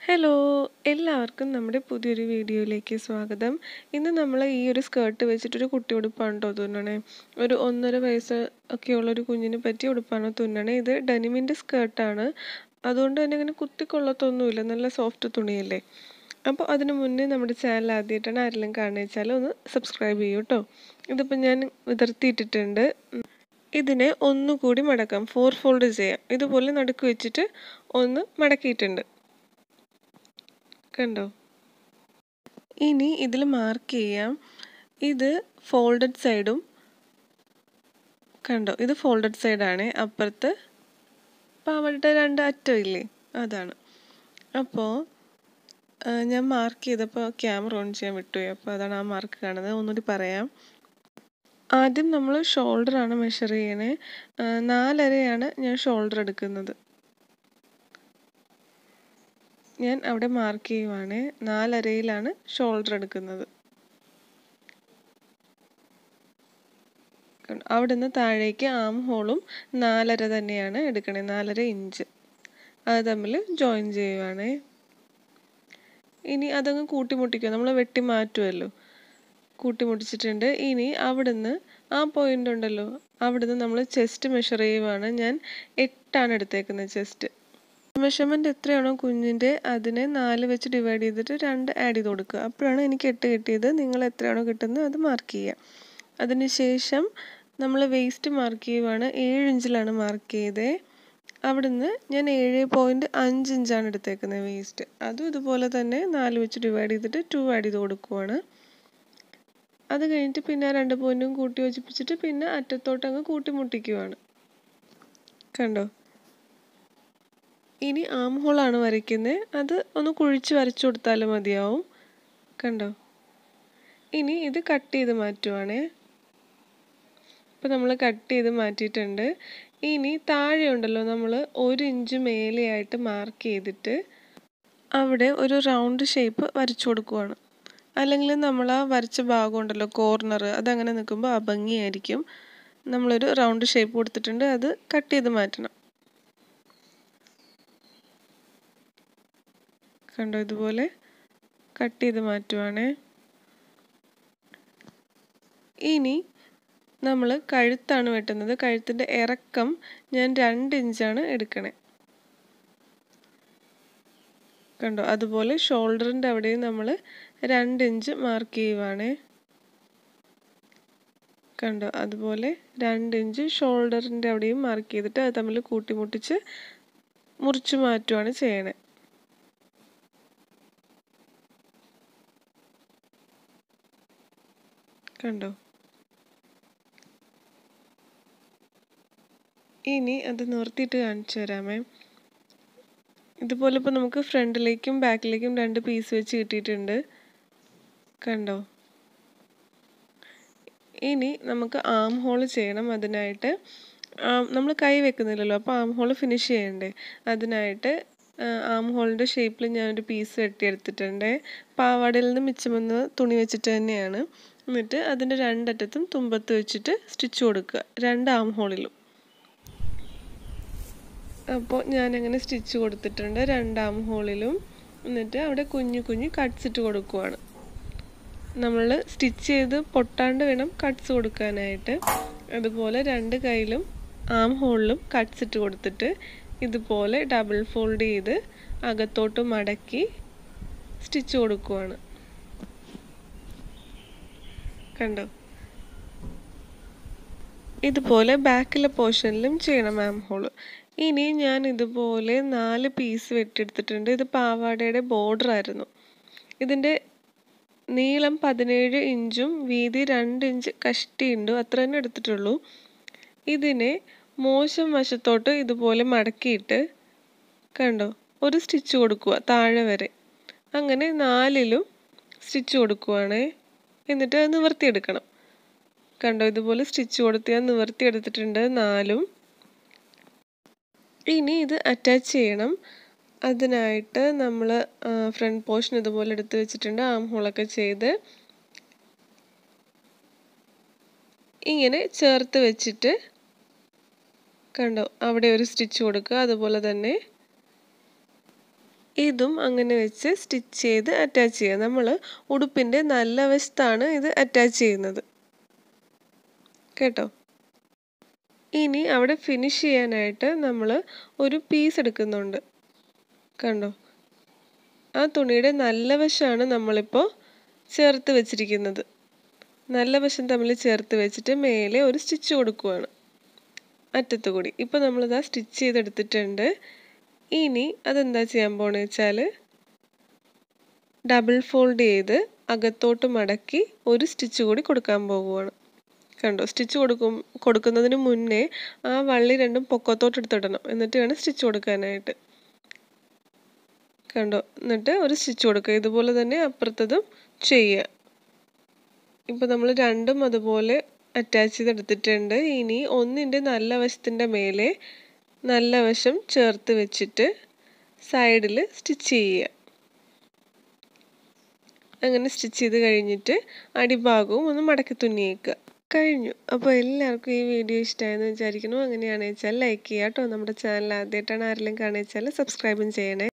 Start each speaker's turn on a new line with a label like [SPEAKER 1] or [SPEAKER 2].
[SPEAKER 1] hello എല്ലാവർക്കും നമ്മുടെ പുതിയൊരു വീഡിയോയിലേക്ക് സ്വാഗതം ഇന്ന് നമ്മൾ ഈ ഒരു സ്കേർട്ട് വെച്ചിട്ടൊരു കുട്ടി ഉടുപ്പാണ് കേട്ടോ തുന്നണേ ഒരു ഒന്നര വയസ്സ് ഒക്കെയുള്ള ഒരു കുഞ്ഞിന് പറ്റിയ ഉടുപ്പാണ് തുന്നണേ ഇത് ഡെനിമിൻ്റെ സ്കേർട്ടാണ് അതുകൊണ്ട് തന്നെ ഇങ്ങനെ കുത്തിക്കൊള്ളത്തൊന്നുമില്ല നല്ല സോഫ്റ്റ് തുണിയല്ലേ അപ്പോൾ അതിന് മുന്നേ നമ്മുടെ ചാനൽ ആദ്യമായിട്ടാണ് ആരെങ്കിലും കാണുക വെച്ചാൽ ഒന്ന് സബ്സ്ക്രൈബ് ചെയ്യൂ കേട്ടോ ഇതിപ്പോൾ ഞാൻ വിതർത്തിയിട്ടിട്ടുണ്ട് ഇതിനെ ഒന്നുകൂടി മടക്കാം ഫോർ ഫോൾഡ് ചെയ്യാം ഇതുപോലെ നടുക്ക് വെച്ചിട്ട് ഒന്ന് മടക്കിയിട്ടുണ്ട് കണ്ടോ ഇനി ഇതിൽ മാർക്ക് ചെയ്യാം ഇത് ഫോൾഡഡ് സൈഡും കണ്ടോ ഇത് ഫോൾഡഡ് സൈഡാണ് അപ്പുറത്ത് പാവയുടെ രണ്ട് അറ്റം ഇല്ലേ അതാണ് അപ്പോൾ ഞാൻ മാർക്ക് ചെയ്തപ്പോൾ ക്യാമറ ഓൺ ചെയ്യാൻ വിട്ടുപോയി അപ്പോൾ അതാണ് ആ മാർക്ക് കാണുന്നത് ഒന്നുകൂടി പറയാം ആദ്യം നമ്മൾ ഷോൾഡറാണ് മെഷർ ചെയ്യണേ നാലരയാണ് ഞാൻ ഷോൾഡർ എടുക്കുന്നത് ഞാൻ അവിടെ മാർക്ക് ചെയ്യുവാണ് നാലരയിലാണ് ഷോൾഡർ എടുക്കുന്നത് അവിടെ നിന്ന് താഴേക്ക് ആം ഹോളും നാലര തന്നെയാണ് എടുക്കണേ നാലര ഇഞ്ച് അത് തമ്മിൽ ജോയിൻ ചെയ്യുവാണേ ഇനി അതങ്ങ് കൂട്ടിമുട്ടിക്കുക നമ്മൾ വെട്ടി മാറ്റുമല്ലോ കൂട്ടിമുട്ടിച്ചിട്ടുണ്ട് ഇനി അവിടുന്ന് ആ പോയിന്റ് ഉണ്ടല്ലോ അവിടുന്ന് നമ്മൾ ചെസ്റ്റ് മെഷർ ചെയ്യുവാണ് ഞാൻ എട്ടാണ് എടുത്തേക്കുന്നത് ചെസ്റ്റ് മെഷർമെൻറ്റ് എത്രയാണോ കുഞ്ഞിൻ്റെ അതിനെ നാല് വെച്ച് ഡിവൈഡ് ചെയ്തിട്ട് രണ്ട് ആഡ് ചെയ്ത് കൊടുക്കുക അപ്പോഴാണ് എനിക്ക് എട്ട് കിട്ടിയത് നിങ്ങൾ എത്രയാണോ കിട്ടുന്നത് അത് മാർക്ക് ചെയ്യുക അതിനുശേഷം നമ്മൾ വേസ്റ്റ് മാർക്ക് ചെയ്യുവാണ് ഏഴ് ഇഞ്ചിലാണ് മാർക്ക് ചെയ്തത് അവിടുന്ന് ഞാൻ ഏഴ് പോയിൻറ്റ് അഞ്ച് ഇഞ്ചാണ് എടുത്തേക്കുന്നത് വേസ്റ്റ് അതും ഇതുപോലെ തന്നെ നാല് വെച്ച് ഡിവൈഡ് ചെയ്തിട്ട് ടു ആഡ് ചെയ്ത് കൊടുക്കുവാണ് അത് കഴിഞ്ഞിട്ട് പിന്നെ രണ്ട് പോയിൻറ്റും കൂട്ടി യോജിപ്പിച്ചിട്ട് പിന്നെ അറ്റത്തോട്ട് അങ്ങ് കൂട്ടി മുട്ടിക്കുവാണ് കണ്ടോ ഇനി ആം ഹോളാണ് വരയ്ക്കുന്നത് അത് ഒന്ന് കുഴിച്ച് വരച്ചു കൊടുത്താലും മതിയാവും കണ്ടോ ഇനി ഇത് കട്ട് ചെയ്ത് മാറ്റുവാണേ ഇപ്പം നമ്മൾ കട്ട് ചെയ്ത് മാറ്റിയിട്ടുണ്ട് ഇനി താഴെ ഉണ്ടല്ലോ നമ്മൾ ഒരു ഇഞ്ച് മേലെയായിട്ട് മാർക്ക് ചെയ്തിട്ട് അവിടെ ഒരു റൗണ്ട് ഷേപ്പ് വരച്ചു കൊടുക്കുവാണ് അല്ലെങ്കിൽ നമ്മൾ ആ വരച്ച ഭാഗം ഉണ്ടല്ലോ കോർണർ അതങ്ങനെ നിൽക്കുമ്പോൾ അഭംഗിയായിരിക്കും നമ്മളൊരു റൗണ്ട് ഷേപ്പ് കൊടുത്തിട്ടുണ്ട് അത് കട്ട് ചെയ്ത് മാറ്റണം കണ്ടോ ഇതുപോലെ കട്ട് ചെയ്ത് മാറ്റുവാണേ ഇനി നമ്മൾ കഴുത്താണ് വെട്ടുന്നത് കഴുത്തിൻ്റെ ഇറക്കം ഞാൻ രണ്ട് ഇഞ്ചാണ് എടുക്കണേ കണ്ടോ അതുപോലെ ഷോൾഡറിൻ്റെ അവിടെയും നമ്മൾ രണ്ട് ഇഞ്ച് മാർക്ക് ചെയ്യുവാണേ കണ്ടോ അതുപോലെ രണ്ട് ഇഞ്ച് ഷോൾഡറിൻ്റെ അവിടെയും മാർക്ക് ചെയ്തിട്ട് അത് തമ്മിൽ കൂട്ടിമുട്ടിച്ച് മുറിച്ച് മാറ്റുവാണ് ചെയ്യണേ കണ്ടോ ഇനി അത് നിർത്തിയിട്ട് കാണിച്ചു തരാമേ ഇതുപോലെ ഇപ്പോൾ നമുക്ക് ഫ്രണ്ടിലേക്കും ബാക്കിലേക്കും രണ്ട് പീസ് വെച്ച് കിട്ടിയിട്ടുണ്ട് കണ്ടോ ഇനി നമുക്ക് ആം ഹോൾ ചെയ്യണം അതിനായിട്ട് നമ്മൾ കൈ വെക്കുന്നില്ലല്ലോ അപ്പോൾ ആം ഹോൾ ഫിനിഷ് ചെയ്യണ്ടേ അതിനായിട്ട് ആം ഹോളിൻ്റെ ഷേപ്പിൽ ഞാനൊരു പീസ് വെട്ടിയെടുത്തിട്ടുണ്ട് പാവാടയിൽ നിന്ന് മിച്ചം വന്ന തുണി വെച്ചിട്ട് തന്നെയാണ് എന്നിട്ട് അതിൻ്റെ രണ്ടറ്റത്തും തുമ്പത്ത് വെച്ചിട്ട് സ്റ്റിച്ച് കൊടുക്കുക രണ്ട് ആം ഹോളിലും അപ്പോൾ ഞാനങ്ങനെ സ്റ്റിച്ച് കൊടുത്തിട്ടുണ്ട് രണ്ടാം ഹോളിലും എന്നിട്ട് അവിടെ കുഞ്ഞു കുഞ്ഞു കട്ട്സ് ഇട്ട് കൊടുക്കുവാണ് നമ്മൾ സ്റ്റിച്ച് ചെയ്ത് പൊട്ടാണ്ട് വേണം കട്ട്സ് കൊടുക്കാനായിട്ട് അതുപോലെ രണ്ട് കൈയിലും ആം ഹോളിലും കട്ട്സ് ഇട്ട് കൊടുത്തിട്ട് ഇതുപോലെ ഡബിൾ ഫോൾഡ് ചെയ്ത് അകത്തോട്ട് മടക്കി സ്റ്റിച്ച് കൊടുക്കുവാണ് കണ്ടോ ഇതുപോലെ ബാക്കിലെ പോർഷനിലും ചെയ്യണം ആം ഹോള് ഇനി ഞാൻ ഇതുപോലെ നാല് പീസ് വെട്ടിയെടുത്തിട്ടുണ്ട് ഇത് പാവാടയുടെ ബോർഡർ ആയിരുന്നു ഇതിൻ്റെ നീളം പതിനേഴ് ഇഞ്ചും വീതി രണ്ട് ഇഞ്ച് കഷ്ടിയുണ്ട് അത്ര തന്നെ എടുത്തിട്ടുള്ളൂ ഇതിനെ മോശം വശത്തോട്ട് ഇതുപോലെ മടക്കിയിട്ട് കണ്ടോ ഒരു സ്റ്റിച്ച് കൊടുക്കുക താഴെ വരെ അങ്ങനെ നാലിലും സ്റ്റിച്ച് കൊടുക്കുവാണേ എന്നിട്ട് അത് നിവർത്തിയെടുക്കണം കണ്ടോ ഇതുപോലെ സ്റ്റിച്ച് കൊടുത്ത് ഞാൻ നിവർത്തിയെടുത്തിട്ടുണ്ട് നാലും ഇനി ഇത് അറ്റാച്ച് ചെയ്യണം അതിനായിട്ട് നമ്മൾ ഫ്രണ്ട് പോർഷൻ ഇതുപോലെ എടുത്ത് വെച്ചിട്ടുണ്ട് ആം ഹോളൊക്കെ ചെയ്ത് ഇങ്ങനെ ചേർത്ത് വെച്ചിട്ട് കണ്ടോ അവിടെ ഒരു സ്റ്റിച്ച് കൊടുക്കുക അതുപോലെ തന്നെ ഇതും അങ്ങനെ വെച്ച് സ്റ്റിച്ച് ചെയ്ത് അറ്റാച്ച് ചെയ്യുക നമ്മൾ ഉടുപ്പിൻ്റെ നല്ല വശത്താണ് ഇത് അറ്റാച്ച് ചെയ്യുന്നത് കേട്ടോ ഇനി അവിടെ ഫിനിഷ് ചെയ്യാനായിട്ട് നമ്മൾ ഒരു പീസ് എടുക്കുന്നുണ്ട് കണ്ടോ ആ തുണിയുടെ നല്ല വശമാണ് നമ്മളിപ്പോൾ ചേർത്ത് വെച്ചിരിക്കുന്നത് നല്ല വശം തമ്മിൽ ചേർത്ത് വെച്ചിട്ട് മേലെ ഒരു സ്റ്റിച്ച് കൊടുക്കുവാണ് അറ്റത്ത് കൂടി ഇപ്പോൾ നമ്മളിതാ സ്റ്റിച്ച് ചെയ്തെടുത്തിട്ടുണ്ട് ഇനി അതെന്താ ചെയ്യാൻ പോണെന്ന് വെച്ചാൽ ഡബിൾ ഫോൾഡ് ചെയ്ത് അകത്തോട്ട് മടക്കി ഒരു സ്റ്റിച്ച് കൂടി കൊടുക്കാൻ പോകുവാണ് കണ്ടോ സ്റ്റിച്ച് കൊടുക്കും കൊടുക്കുന്നതിന് മുന്നേ ആ വള്ളി രണ്ടും പൊക്കത്തോട്ട് എടുത്തിടണം എന്നിട്ട് വേണം സ്റ്റിച്ച് കൊടുക്കാനായിട്ട് കണ്ടോ എന്നിട്ട് ഒരു സ്റ്റിച്ച് കൊടുക്കുക ഇതുപോലെ തന്നെ അപ്പുറത്തതും ചെയ്യുക ഇപ്പോൾ നമ്മൾ രണ്ടും അതുപോലെ അറ്റാച്ച് ചെയ്തെടുത്തിട്ടുണ്ട് ഇനി ഒന്നിൻ്റെ നല്ല വശത്തിൻ്റെ മേലെ നല്ല വശം ചേർത്ത് വെച്ചിട്ട് സൈഡിൽ സ്റ്റിച്ച് ചെയ്യുക അങ്ങനെ സ്റ്റിച്ച് ചെയ്ത് കഴിഞ്ഞിട്ട് അടിഭാഗവും ഒന്ന് മടക്കി തുന്നിയേക്കുക കഴിഞ്ഞു അപ്പോൾ എല്ലാവർക്കും ഈ വീഡിയോ ഇഷ്ടമായെന്ന് വിചാരിക്കുന്നു അങ്ങനെയാണെന്ന് വെച്ചാൽ ലൈക്ക് ചെയ്യുക കേട്ടോ നമ്മുടെ ചാനൽ ആദ്യമായിട്ടാണ് ആരെങ്കിലും കാണുക വെച്ചാൽ സബ്സ്ക്രൈബും ചെയ്യണേ